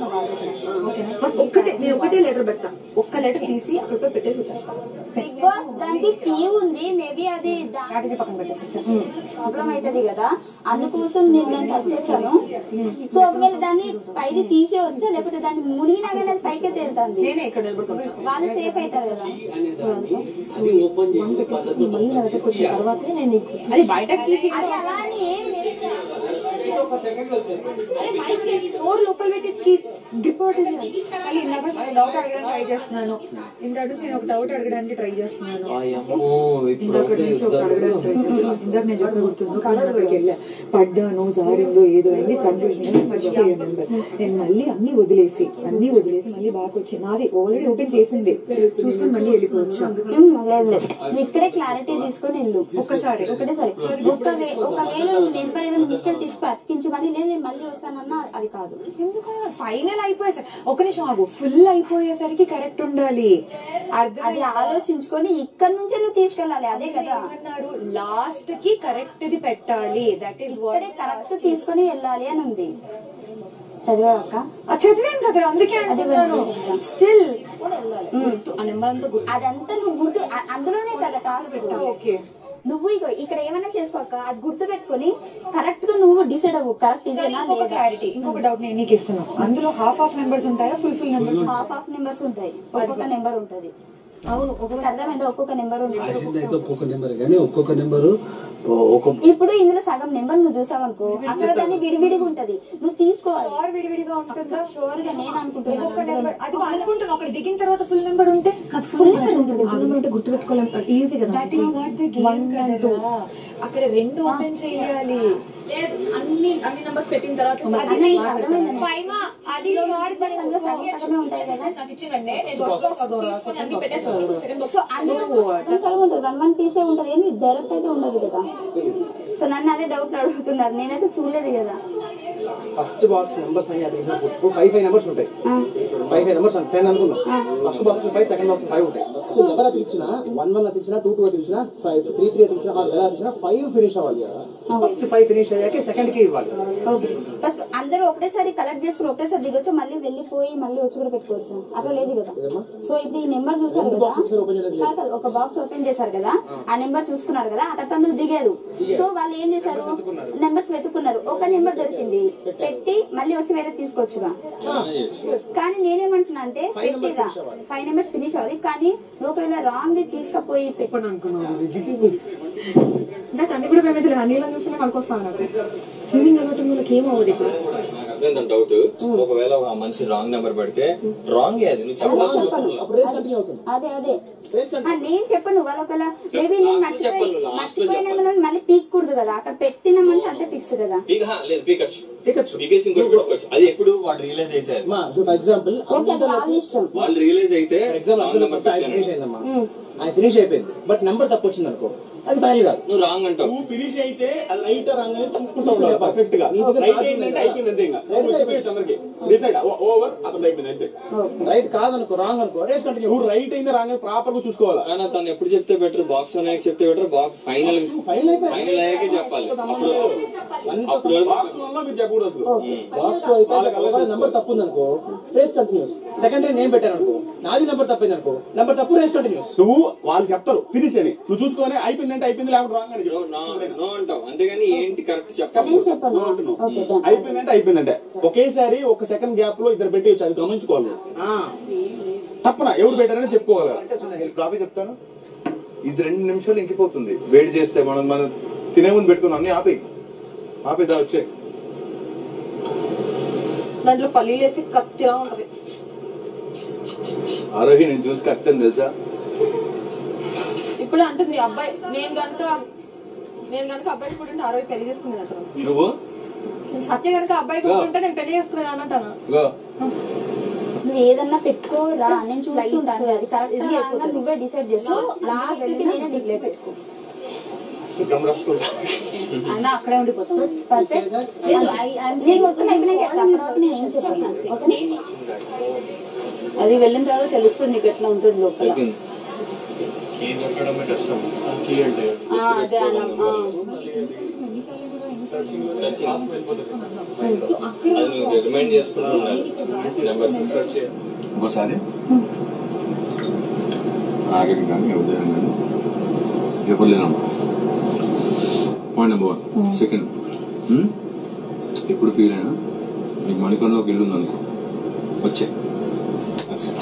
ఓకేనా ఫస్ట్ ఒక్కటే నేను ఒకటే లెటర్ పెడతా ఒక్క లెటర్ తీసి అక్కడ పోయి పెట్టేసి వచ్చేస్తాను బిగ్ బాస్ దానికి ఫీ ఉంది మేబీ అది స్ట్రాటజీ పక్కన పెట్టేసి వచ్చేస్తాను ప్రాబ్లం అవుతుంది కదా అందుకోసం నేను దాన్ని టచ్ చేశాను సో ఒకవేళ దాన్ని పైది తీసేయచ్చా లేకపోతే దాన్ని మునిగినా కానీ అది పైకే తేలుతుంది నేనే ఇక్కడ నిలబడుకుంటాను వాళ్ళు సేఫ్ అవుతారు కదా అది ఓపెన్ చేసి కళ్ళతో మళ్ళీ నా దగ్గరకు వచ్చిన తర్వాతే నేను నీకు అది బయటకు తీసి అది అలా అని ఏం లేదు. డోర్ లోపల పెట్టి గ్రిప్ అవుతుంది మళ్ళీ ఇందాక డౌట్ అడగడానికి ట్రై చేస్తున్నాను ఇందాక నుంచి నేను ఒక డౌట్ అడగడానికి ట్రై చేస్తున్నాను అమ్మో ఇప్పుడు ఇందాక నుంచి ఒక అడగడానికి ట్రై చేస్తున్నాను ఇందాక నేను చెప్పిన గుర్తుంది కానీ అక్కడికి వెళ్ళా పడ్డాను జారిందో ఏదో అయింది కన్ఫ్యూజన్ అయింది మర్చిపోయాను నెంబర్ నేను మళ్ళీ అన్ని వదిలేసి అన్ని వదిలేసి మళ్ళీ బాగా వచ్చి నాది ఆల్రెడీ ఓపెన్ చేసింది చూసుకొని మళ్ళీ వెళ్ళిపోవచ్చు ఏం లేదు లేదు నువ్వు ఇక్కడే క్లారిటీ తీసుకొని వెళ్ళు ఒక్కసారి ఒకటే సరే ఒకవే ఒకవేళ నెంబర్ ఏదైనా మిస్టేక్ తీసుకుని అతికించి మళ్ళీ నేను నేను మళ్ళీ వస్తానన్నా అది కాదు ఎందుకు ఫైనల్ అయిపోయేసరికి ఒక నిమిషం ఆగు ఫుల్ అయిపోయేసరికి కరెక్ట్ ఉండాలి అది అర్థం ఆలోచించుకొని ఇక్కడ నుంచే నువ్వు తీసుకెళ్ళాలి అదే కదా ఏమన్నారు లాస్ట్ కి కరెక్ట్ ది పెట్టాలి దట్ ఈస్ ఇక్కడే కరెక్ట్ తీసుకొని వెళ్ళాలి అని ఉంది చదివాక చదివాను కదా అందుకే అంటున్నాను స్టిల్ ఆ నెంబర్ అంతా గుర్తు అదంతా నువ్వు గుర్తు అ- అందులోనే కదా టాస్క్ ఓకే నువ్వు ఇగో ఇక్కడ ఏమైనా చేసుకోక అది గుర్తు పెట్టుకొని కరెక్ట్ గా నువ్వు డిసైడ్ అవ్వు కరెక్ట్ ఇదేనా ఇంకొక లేదా క్లారిటీ ఇంకొక డౌట్ నేను నీకు ఇస్తున్నాను అందులో హాఫ్ హాఫ్ నెంబర్స్ ఉంటాయా full full numbers half half numbers ఉంటాయి ఒక్కొక్క నెంబర్ ఉంటది అవును నీకు అర్థమైందా ఒక్కొక్క నెంబర్ ఉంటుంది యాక్సిడెంట్ అయితే ఒక్కొక్క నెంబర్ కానీ ఒక్కొక్క నెంబరు ఒక ఇప్పుడు ఇందులో సగం నెంబర్ నువ్వు చూసావు అనుకో అక్కడ దాన్ని విడివిడిగా ఉంటది నువ్వు తీసుకోవాలి ఆర్ విడివిడిగా ఉంటుందా షూర్ గా నేను అనుకుంటున్నాను ఒక్కొక్క నెంబర్ అది అనుకుంటున్నా ఒకటి దిగిన తర్వాత ఫుల్ నెంబర్ ఉంటే ఫుల్ నెంబర్ ఉంటుంది ఫుల్ నెంబర్ ఉంటే గుర్తు పెట్టుకోలేం ఈజీ కదా that is what the game కదా అక్కడ రెండు ఓపెన్ చేయాలి లేదు అన్ని అన్ని నంబర్స్ పెట్టిన తర్వాత అన్న నీకు అర్థమైందా ఫైమా అది అందులో సగం సగమే ఉంటాయి కదా నాకు ఇచ్చిందంటే నేను ఫస్ట్ బాక్స్ తీసుకొని అన్ని పెట్టేసుకున్నాను సెకండ్ బాక్స్ అందులో సగం సగం ఉంటుంది వన్ వన్ పీసే ఉంటది ఏమి డైరెక్ట్ అయితే ఉండదు కదా సో నన్ను అదే డౌట్ అడుగుతున్నారు నేనైతే చూడలేదు కదా ఫస్ట్ బాక్స్ నెంబర్స్ అన్ని అది ఇప్పుడు ఫైవ్ ఫైవ్ నెంబర్స్ ఉంటాయి ఆ, ఫైవ్ ఫైవ్ నెంబర్స్ టెన్ అనుకున్నాం first box five second box five ఉంటాయి సో ఎవరు అతికించినా వన్ వన్ అతికించినా టూ టూ అతికించినా ఫైవ్ త్రీ త్రీ అతికించినా ఆరు ఎలా అతికించినా ఫైవ్ ఫినిష్ అవ్వాలి కదా ఫస్ట్ ఫైవ్ ఫినిష్ అయ్యాక సెకండ్ కి ఇవ్వాలి ఓకే ఫస్ట్ అందరూ ఒకటేసారి కలెక్ట్ చేసుకుని ఒకటేసారి దిగొచ్చు మళ్ళీ వెళ్ళిపోయి మళ్ళీ వచ్చి కూడా పెట్టుకోవచ్చు అట్లా లేదు కదా సో ఇప్పుడు ఈ నెంబర్ చూసారు కదా ఒకసారి ఓపెన్ చేయడానికి కాదు కాదు, ఒక బాక్స్ ఓపెన్ చేశారు కదా ఆ నెంబర్ చూసుకున్నారు కదా ఆ తర్వాత అందరూ దిగారు సో వాళ్ళు ఏం చేశారు నెంబర్స్ వెతుకున్నారు ఒక నెంబర్ దొరికింది పెట్టి మళ్ళీ వచ్చి వేరే తీసుకోవచ్చుగా కానీ నేనేమంటున్నా అంటే పెట్టిరా ఫైవ్ నెంబర్స్ ఫినిష్ అవ్వాలి కానీ నువ్వు ఒకవేళ రాంగ్ తీసుకపోయి పెట్టి అనుకున్నాను వెజిటేబుల్స్ నాకు అన్ని కూడా మేమైతే లేదు నీళ్ళని చూస్తేనే పడుకొస్తాను నాకు స్విమ్మింగ్ అలవాటు వాళ్ళకి ఏమవ్వదు ఇప్పుడు నాకు అర్థం డౌట్ ఒకవేళ ఆ మనిషి రాంగ్ నెంబర్ పెడితే రాంగ్ అది నువ్వు చెప్పాల్సిన అవసరం లేదు. అప్పుడు రేస్ కంటిన్యూ అవుతుంది అదే అదే రేస్ ఆ, నేను చెప్పను వాళ్ళు ఒకవేళ మేబీ నేను Last లో చెప్పను, మర్చిపోయి last లో మర్చిపోయినా మళ్ళీ పీక్కూడదు కదా అక్కడ పెట్టినామంటే అంతే ఫిక్స్ కదా పీక హా, లేదు పీకచ్చు టికెట్స్ పీకేసి ఇంకోటి పెట్టుకోవచ్చు అది ఎప్పుడు వాడు రియలైజ్ అయితే మా ఫర్ ఎగ్జాంపుల్ ఓకే అది వాళ్ళ ఇష్టం వాళ్ళు రియలైజ్ అయితే ఫర్ ఎగ్జాంపుల్ రాంగ్ అందులో నెంబర్ ఫస్ట్ ఆయన ఫినిష్ అయిందమ్మా ఆయన ఫినిష్ అయిపోయింది బట్ నెంబర్ తప్పు వచ్చింది అనుకో అది ఫైనల్ కాదు నువ్వు రాంగ్ అంటావు నువ్వు ఫినిష్ అయితే అది రైట్ రాంగ్ అని చూసుకుంటా ఉండాలి పర్ఫెక్ట్ గా నీ దగ్గర రైట్ రాసి ఏంటంటే ఉందా? అయిపోయింది అంతే ఇంకా నువ్వు చెప్పేయచ్చు అందరికి డిసైడ్ ఓవర్ అతను అయిపోయింది అంతే రైట్ కాదనుకో రాంగ్ అనుకో రేస్ కంటిన్యూ నువ్వు రైట్ అయింది రాంగ్ ప్రాపర్ గా చూసుకోవాలా కానీ తను ఎప్పుడు చెప్తే బెటర్ బాక్స్ అయ్యాక చెప్తే బెటర్ బాక్స్ ఫైనల్ ఫైనల్ అయిపోయింది ఫైనల్ అయ్యాకే చెప్పాలి అప్పుడు అప్పుడు వరకు బాక్స్ వల్ల మీరు చెప్పకూడదు అసలు బాక్స్ లో అయిపోయి నెంబర్ తప్పు ఉంది అనుకో రేస్ కంటిన్యూస్ సెకండ్ టైం నేను పెట్టాను అనుకో నాది నెంబర్ తప్పింది అనుకో నెంబర్ తప్పు రేస్ కంటిన్యూస్ నువ్వు వాళ్ళు చెప్తారు ఫినిష్ అని నువ్వు చూసుకొని అయిపోయిందంటే అయిపోయింది లేకపోతే రాంగ్ అని నో చెప్పు. నో నో అంటావు అంతేగాని ఏంటి కరెక్ట్ నేను చెప్పాలి చెప్పను ఓకే done. అయిపోయిందంటే అయిపోయిందంటే ఒకేసారి ఒక సెకండ్ గ్యాప్ లో ఇద్దరు పెట్టి అది గమనించుకోవాలి నువ్వు. తప్పన ఎవరు పెట్టారని చెప్పుకోవాలి కాపీ చెప్తాను ఇది రెండు నిమిషాలు ఇంకిపోతుంది వేడి చేస్తే మనం మనం తినే ముందు పెట్టుకున్నాం అన్ని ఆపి ఆపేదా వచ్చే దాంట్లో పల్లీలు వేస్తే కత్తిలా ఉంటది ఆరోహి నేను చూసి కత్తాను తెలుసా ఇప్పుడు అంటుంది అబ్బాయి నేను కనుక నేను కనుక అబ్బాయి కూడా ఆ రోజు పెళ్లి చేసుకునేది అంటాను నువ్వు సత్య కనుక అబ్బాయి కూడా ఉంటే నేను పెళ్లి చేసుకునేది అని అంటాను గో నువ్వు ఏదన్నా పెట్టుకోరా నేను చూస్తుంటాను అది కరెక్ట్ నువ్వే డిసైడ్ చేసుకో లాస్ట్ కి నేనే డిక్లేర్ పెట్టుకో అన్న అక్కడే ఉండిపోతాను పర్ఫెక్ట్ నేను మొత్తం అయిపోయినాక చెప్తా. అప్పటి వరకు నేను ఏం చెప్పను ఓకే అది వెళ్ళిన తర్వాత తెలుస్తుంది నీకు ఎట్లా ఉంటుంది లోపల అయిపోయింది ఆ, అదే అన్న ఆ. Searching. అది నువ్వు రిమైండ్ చేసుకుంటూ ఉండాలి నెంబర్స్ ఇంకోసారి ఆగలి కానీ ఉదయం కానీ ఎప్పుడు లేనమ్మా పాయింట్ నెంబర్ వన్ సెకండ్ ఇప్పుడు ఫీల్ అయినా నీకు మణికొండలో ఒక ఇల్లు ఉంది అనుకో వచ్చే Accept.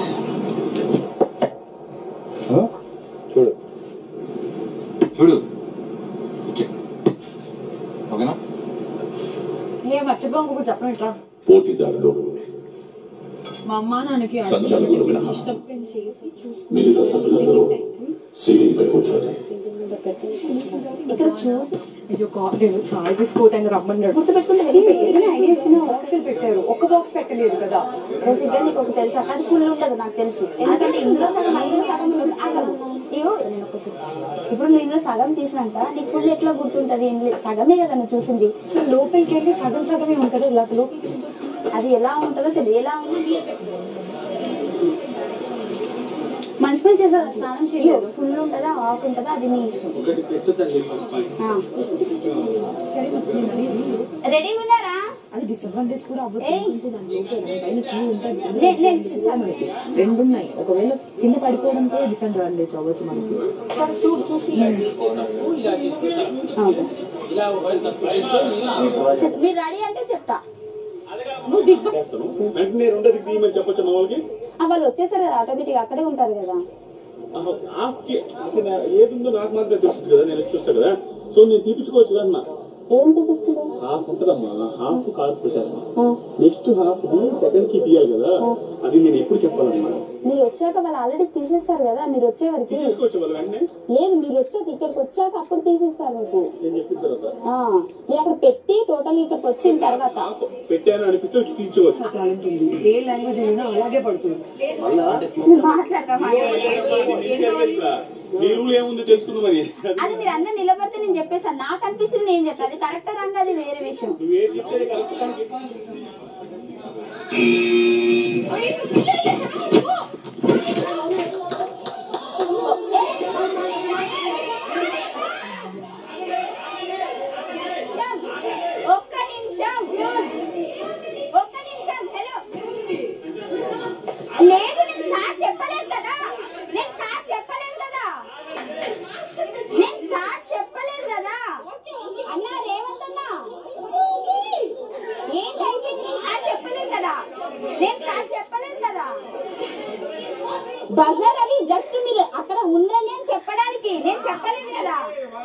ఆ? చూడు చూడు వచ్చే ఓకేనా ఏ మర్చిపో ఇంకొకటి చెప్పడం ఇట్లా పోటీదారులు మా అమ్మ నాన్నకి సంచాలకులు మినహా మిగతా సభ్యులందరూ సీలింగ్ పై కూర్చోండి ఇక్కడ చూసి అయ్యో కా- నేను చాయ్ తీసుకోవటానికి రమ్మన్నాడు గుర్తుపెట్టుకుంటే వెళ్ళిపోయి ఏదైనా ఐడియా ఇచ్చినా బాక్సులు పెట్టారు ఒక్క బాక్స్ పెట్టలేదు కదా బేసిక్గా నీకు ఒకటి తెలుసా అది ఫుల్ ఉండదు నాకు తెలుసు ఎందుకంటే ఇందులో సగం అందులో సగం ఉండదు ఆగదు ఇగో నేను ఒక చెప్తా. ఇప్పుడు నువ్వు ఇందులో సగం తీసినాక నీకు ఫుల్ ఎట్లా గుర్తుంటది ఇందులో సగమే కదా నువ్వు చూసింది సో లోపలికి వెళ్ళి సగం సగమే ఉంటుంది ఇలా లోపలికి అది ఎలా ఉంటుందో తెలియదు ఎలా ఉన్నది మంచి పని చేశారు స్నానం చేయలేదు ఫుల్ ఉంటుందా ఆఫ్ ఉంటుందా అది నీ ఇష్టం ఒకటి పెట్టు తల్లి ఫస్ట్ పాయింట్ సరే మరి నేను అనేది రెడీగా ఉన్నారా అది డిసడ్వాంటేజ్ కూడా అవ్వచ్చు ఏయ్. ఎందుకంటే దాని లోపల పైన క్యూ ఉంటుంది నే- నేను చూసాను. మనకి రెండు ఉన్నాయి ఒకవేళ కింద పడిపోవడం కూడా డిసడ్వాంటేజ్ అవ్వచ్చు మనకి సరే చూడు చూసి అవును. ఇలా ఒకవేళ తప్పు చేస్తే నేను చెప్- మీరు రెడీ అంటే చెప్తా చేస్తాను వెంటనే రెండోది తీయమని చెప్పొచ్చు మా వాళ్ళకి ఆ, వాళ్ళు వచ్చేసారు కదా ఆటోమేటిక్ అక్కడే ఉంటారు కదా ఆహా, హాఫ్ కి అంటే నా- ఏది ఉందో నాకు మాత్రమే తెలుస్తుంది కదా నేను వచ్చి చూస్తా కదా సో నేను తీపించుకోవచ్చు కదా అన్న ఏం చూపిస్తుందో హాఫ్ ఉంటుందమ్మా హాఫ్ కార్ పెట్టేస్తాను నెక్స్ట్ హాఫ్ సెకండ్ కి తీయాలి కదా అది నేను ఎప్పుడు చెప్పాలమ్మా మీరు వచ్చాక వాళ్ళు ఆల్రెడీ తీసేస్తారు కదా మీరు వచ్చే వరకు తీసుకోవచ్చు వాళ్ళు వెంటనే లేదు మీరు వచ్చాక ఇక్కడికి వచ్చాక అప్పుడు తీసేస్తారు మీకు నేను చెప్పిన తర్వాత ఆ, మీరు అక్కడ పెట్టి టోటల్ ఇక్కడికి వచ్చిన తర్వాత హాఫ్ పెట్టాను అనిపిస్తే వచ్చి తీసుకోవచ్చు టాలెంట్ ఉంది ఏ లాంగ్వేజ్ అయినా అలాగే పడుతుంది మాట్లాడతా నీ రూల్ ఏముందో తెలుసుకుందా మరి అది మీరు అందరు నిలబడితే నేను చెప్పేసాను నాకు అనిపించింది నేను చెప్తాను అది కరెక్ట్ రంగా అది వేరే విషయం నువ్వు ఏది చెప్తే కరెక్ట్ ఒక్క నిమిషం ఒక్క నిమిషం హలో లేదు నేను స్టార్ట్ చెప్పలేదు కదా నేను స్టార్ట్ చెప్పలేదు కదా నేను స్టార్ట్ చెప్పలేదు కదా అన్నా రేవంత్ అన్నా ఏంటి అయిపోయింది నేను స్టార్ట్ చెప్పలేదు కదా నేను స్టార్ట్ చెప్పలేదు కదా బజార్ అది జస్ట్ మీరు అక్కడ ఉండండి అని చెప్పడానికి నేను చెప్పలేదు కదా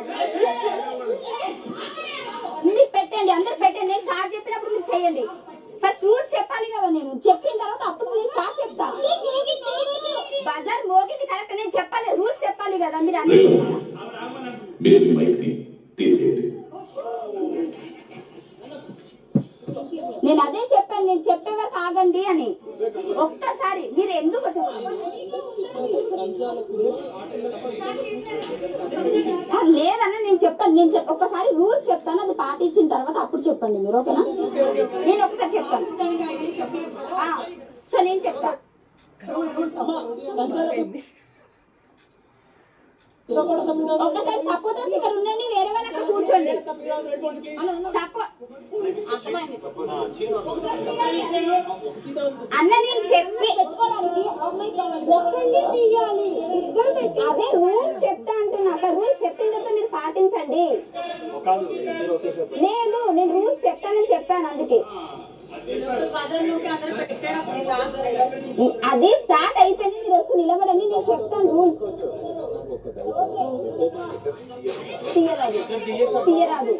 మీరు పెట్టండి అందరు పెట్టండి నేను స్టార్ట్ చెప్పినప్పుడు మీరు చేయండి ఫస్ట్ రూల్స్ చెప్పాలి కదా నేను చెప్పిన తర్వాత అప్పుడు నేను స్టార్ట్ చెప్తా బజార్ మోగింది కరెక్ట్ నేను చెప్పాలి రూల్స్ చెప్పాలి కదా మీరు అన్ని మీరు మీ మైక్ ని తీసేయండి నేను అదే చెప్పాను నేను చెప్పే వరకు ఆగండి అని ఒక్కసారి మీరు ఎందుకు చెప్పండి ఆ, లేదన్న నేను చెప్తాను నేను చెప్- ఒక్కసారి రూల్స్ చెప్తాను అది పాటించిన తర్వాత అప్పుడు చెప్పండి మీరు ఓకేనా నేను ఒకసారి చెప్తాను ఆ, సో నేను చెప్తా ఒక్కసారి సపోర్టర్స్ ఇక్కడ ఉండండి వేరే వాళ్ళు అక్కడ కూర్చోండి సపోర్ట్ అన్న నేను చెప్పి ఒక్కళ్ళే తీయాలి ఇద్దరు పెట్టి అదే రూల్ చెప్తా అంటున్నా అక్కడ రూల్ చెప్పిన తర్వాత మీరు పాటించండి లేదు నేను రూల్స్ చెప్తానని చెప్పాను అందుకే అది స్టార్ట్ అయిపోయింది మీరు వచ్చి నిలబడండి నేను చెప్తాను రూల్స్ తీయరాదు తీయరాదు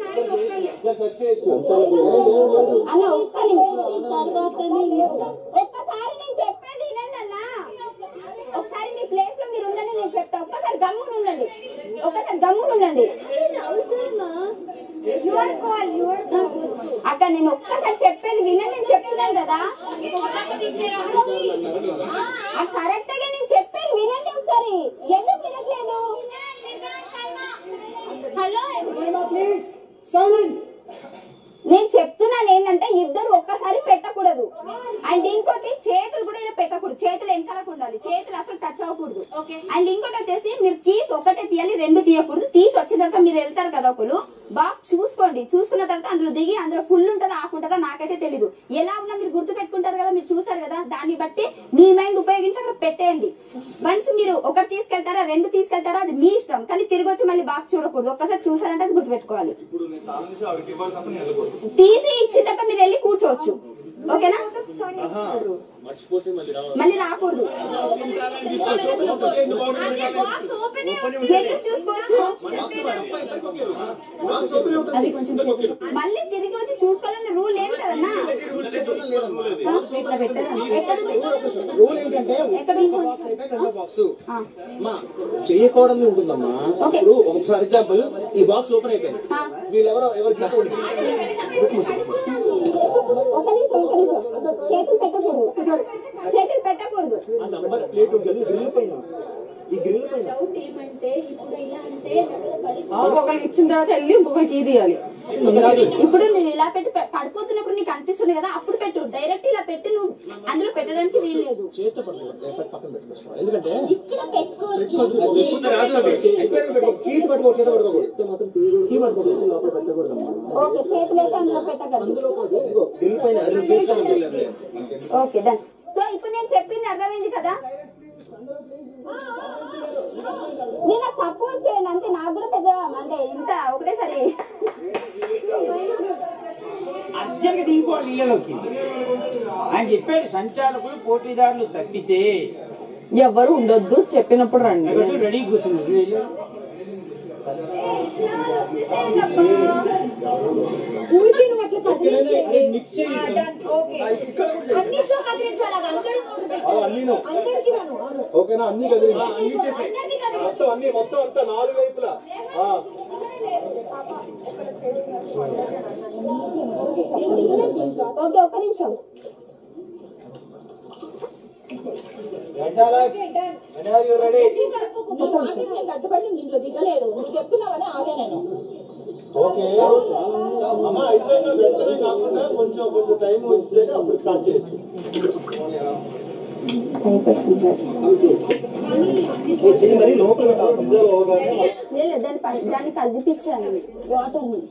అన్న ఒక్క నిమిషం ఒక్కసారి నేను చెప్పేది వినండి అన్న ఒకసారి మీ ప్లేస్ లో మీరు ఉండండి నేను చెప్తా ఒక్కసారి గమ్మున ఉండండి ఒక్కసారి గమ్మున ఉండండి అక్క నేను ఒక్కసారి చెప్పేది వినండి నేను చెప్తున్నాను కదా కరెక్ట్ గా నేను చెప్పేది వినండి ఒకసారి ఎందుకు వినట్లేదు హలో నేను చెప్తున్నాను ఏంటంటే ఇద్దరు ఒక్కసారి పెట్టకూడదు అండ్ ఇంకోటి చేతులు కూడా ఇలా పెట్టకూడదు చేతులు వెనకాలకు ఉండాలి చేతులు అసలు టచ్ అవ్వకూడదు అండ్ ఇంకోటి వచ్చేసి మీరు కీస్ ఒకటే తీయాలి రెండు తీయకూడదు తీసి వచ్చిన తర్వాత మీరు వెళ్తారు కదా ఒకరు బాక్స్ చూసుకోండి చూసుకున్న తర్వాత అందులో దిగి అందులో ఫుల్ ఉంటుందా ఆఫ్ ఉంటుందా నాకైతే తెలీదు ఎలా ఉన్నా మీరు గుర్తు పెట్టుకుంటారు కదా మీరు చూసారు కదా దాన్ని బట్టి మీ మైండ్ ఉపయోగించి అక్కడ పెట్టేయండి వన్స్ మీరు ఒకటి తీసుకెళ్తారా రెండు తీసుకెళ్తారా అది మీ ఇష్టం కానీ తిరిగి వచ్చి మళ్ళీ బాక్స్ చూడకూడదు ఒక్కసారి చూసారంటే అది గుర్తు పెట్టుకోవాలి ఇప్పుడు నేను తాళం తీసి ఆవిడకి ఇవ్వాలి తప్ప నేను వెళ్ళకూడదు తీసి ఇచ్చిన తర్వాత మీరు వెళ్ళి కూర్చోవచ్చు ఓకేనా మళ్ళీ రాకూడదు చేతికి చూసుకోవచ్చు అది కొంచెం మళ్ళీ తిరిగి వచ్చి చూసుకోవాలన్న రూల్ ఏం కదన్నా ఆ, ఇట్లా పెట్టారా? ఎక్కడుంది? రూల్ ఏంటంటే ఎక్కడుంది? బాక్స్ అయిపోయి రెండో బాక్స్ ఆ, అమ్మా చేయకూడదు ఉంటుందమ్మా ఓకే. ఇప్పుడు ఒక ఫర్ ఎగ్జాంపుల్ ఈ బాక్స్ ఓపెన్ అయిపోయింది ఆ. వీళ్ళెవరో ఎవరు గీత బుక్ మూసి ఒక నిమిషం ఒక నిమిషం చేతులు పెట్టకూడదు చేతులు పెట్టకూడదు ఇంకొకరికి ఇచ్చిన తర్వాత వెళ్ళి ఇంకొకరికి ఇది ఇవ్వాలి ఇప్పుడు నువ్వు ఇలా పెట్టి పె- పడిపోతున్నప్పుడు నీకు అనిపిస్తుంది కదా అప్పుడు పెట్టు డైరెక్ట్ ఇలా పెట్టి నువ్వు అందులో పెట్టడానికి వీలు లేదు చేతితో పట్టుకో పక్కన పెట్టుకోవాలి ఎందుకంటే కీతి పట్టుకో చేత పట్టుకోకూడదు కీ పట్టుకోకూడదు లోపల పెట్టకూడదు ఓకే చేతులు అయితే అందులో పెట్టకూడదు గ్రిల్ పైన అది నువ్వు చూస్తాను ఓకే డన్ సో ఇప్పుడు నేను చెప్పింది అర్థమైంది కదా నేను సపోర్ట్ చేయండి అంతే నాకు కూడా పెద్ద అంటే ఇంత ఒకటేసారి అర్జెంట్ దిగిపోవాలి నీళ్ళలోకి ఆయన చెప్పాడు సంచాలకులు పోటీదారులు తప్పితే ఎవరు ఉండొద్దు చెప్పినప్పుడు రండి ఎవరు రెడీ కూర్చున్నారు వీళ్ళు. ఊరికే నువ్వు అట్లా కదిలించేయండి. మిక్స్ చేయి. అన్నిట్లో కదిలించాలి అది అందరికీ ఒకటి పెట్టాలి. అందరికీ వేను, అవును. ఓకేనా అన్ని కదిలి అందరికీ కదిలించాలి. మొత్తం అన్ని మొత్తం అంతా నాలుగు వైపులా ఓకే ఒక్క నిమిషం కట్టుబడి దీంట్లో దిగలేదు నువ్వు చెప్తున్నావని ఆగా నేను ఓకే అమ్మా అయిపోయిన వెంటనే కాకుండా కొంచెం కొంచెం టైం వచ్చితే అప్పుడు స్టార్ట్ చేయొచ్చు చెయ్యి మరి లోపల లేదు దాన్ని ప- దాన్ని కదిపించాను వాటర్ ని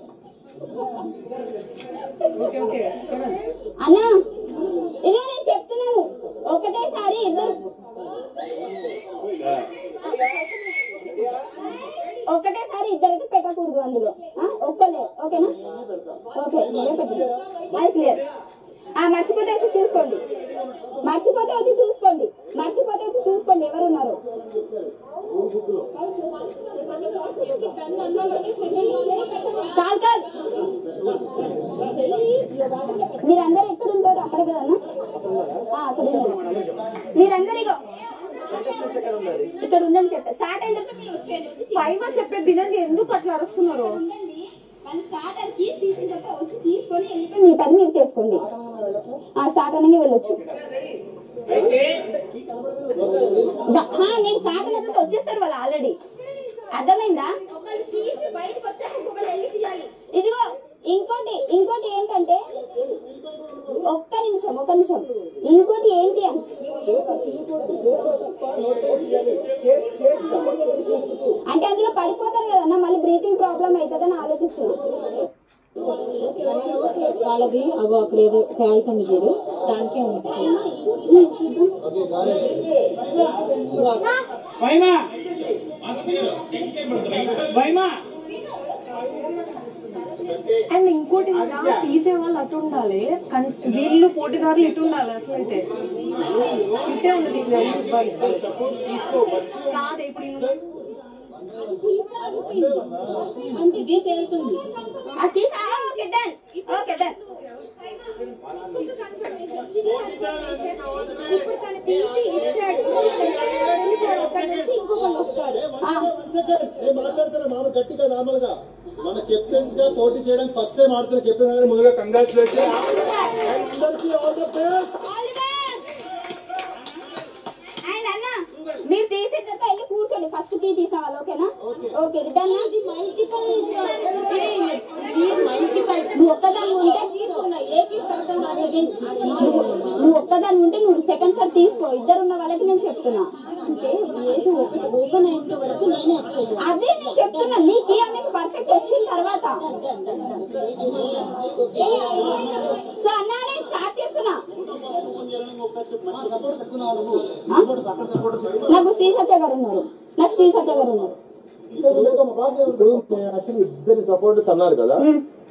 అన్నా ఇదే నేను చెప్తున్నాను ఒకటేసారి ఇద్దరు ఒకటేసారి ఇద్దరికి పెట్టకూడదు అందులో ఆ? ఒక్కలే ఓకేనా ఓకే ఇదే పెట్టండి అది క్లియర్ ఆ మర్చిపోతే వచ్చి చూసుకోండి మర్చిపోతే వచ్చి చూసుకోండి మర్చిపోతే వచ్చి చూసుకోండి ఎవరు ఉన్నారు కాదు కాదు మీరందరూ ఎక్కడ ఉంటారు అక్కడ కదన్నా ఆ, అక్కడ ఉన్నారు. మీరందరూ ఇగో ఇక్కడ ఉండండి చెప్తా స్టార్ట్ అయిన తర్వాత మీరు వచ్చేయండి వచ్చి తీ- పైగా చెప్పేది వినండి ఎందుకు అట్లా అరుస్తున్నారు ఉండండి వాళ్ళు స్టార్ట్ అని కీస్ తీసిన తర్వాత వచ్చి తీసుకొని వెళ్ళిపోయి మీ పని మీరు చేసుకోండి ఆ స్టార్ట్ అనగా వెళ్ళొచ్చు ద- ఆ, నేను స్టార్ట్ అయిన తర్వాత వచ్చేస్తారు వాళ్ళు ఆల్రెడీ అర్థమైందా ఒకళ్ళు తీసి బయటకు వచ్చాక ఇంకొకళ్ళు వెళ్ళి తీయాలి ఇదిగో ఇంకోటి ఇంకోటి ఏంటంటే ఒక్క నిమిషం ఒక్క నిమిషం ఇంకోటి ఏంటి అని అంటే అందులో పడిపోతారు కదన్నా మళ్ళీ బ్రీతింగ్ ప్రాబ్లం అవుతుందని ఆలోచిస్తున్నా వాళ్ళది అగో అక్కడ ఏదో తేలుతుంది చూడు దానికే ఉంటుంది మహిమా మహిమా అండ్ ఇంకోటి కూడా తీసే వాళ్ళు అటు ఉండాలి కన్- వీళ్ళు పోటీదారులు ఇటు ఉండాలి అసలు అయితే ఇటే ఉంది తీసే కాదు ఇప్పుడు ఇంకో- అందుకే తేలుతుంది అది తీసా ఓకే డన్ ఓకే డన్ నేను మాట్లాడుతున్నా మామ గట్టిగా నార్మల్ గా మన కెప్టెన్స్ గా పోటీ చేయడానికి ఫస్ట్ టైం ఆడుతున్న కెప్టెన్ గారు ముందుగా కంగ్రాచులేషన్ అందరికీ ఆల్ ద బెస్ట్ అండ్ అన్న మీరు తీసిన తర్వాత వెళ్ళి కూర్చోండి ఫస్ట్ కీ తీసిన వాళ్ళు ఓకేనా ఓకే డన్ మల్టిపల్ మల్టిపల్ నువ్వు ఒక్కదాన్ని ఉంటే తీసుకున్నాయి ఏ తీసుకుంటాం నువ్వు నువ్వు ఒక్కదాన్ని ఉంటే నువ్వు సెకండ్ సార్ తీసుకో ఇద్దరు ఉన్న వాళ్ళకి నేను చెప్తున్నా అంటే ఏది ఒకటి ఓపెన్ అయ్యేంత వరకు నేనే వచ్చేది అదే నేను చెప్తున్నా నీకు ఆమెకు పర్ఫెక్ట్ వచ్చిన తర్వాత సో అన్నానే స్టార్ట్ చేస్తున్నా ఆ? నాకు శ్రీ సత్య గారు ఉన్నారు నాకు శ్రీ సత్య గారు ఉన్నారు ఇప్పుడు యాక్చువల్లీ ఇద్దరి సపోర్టర్స్ అన్నారు కదా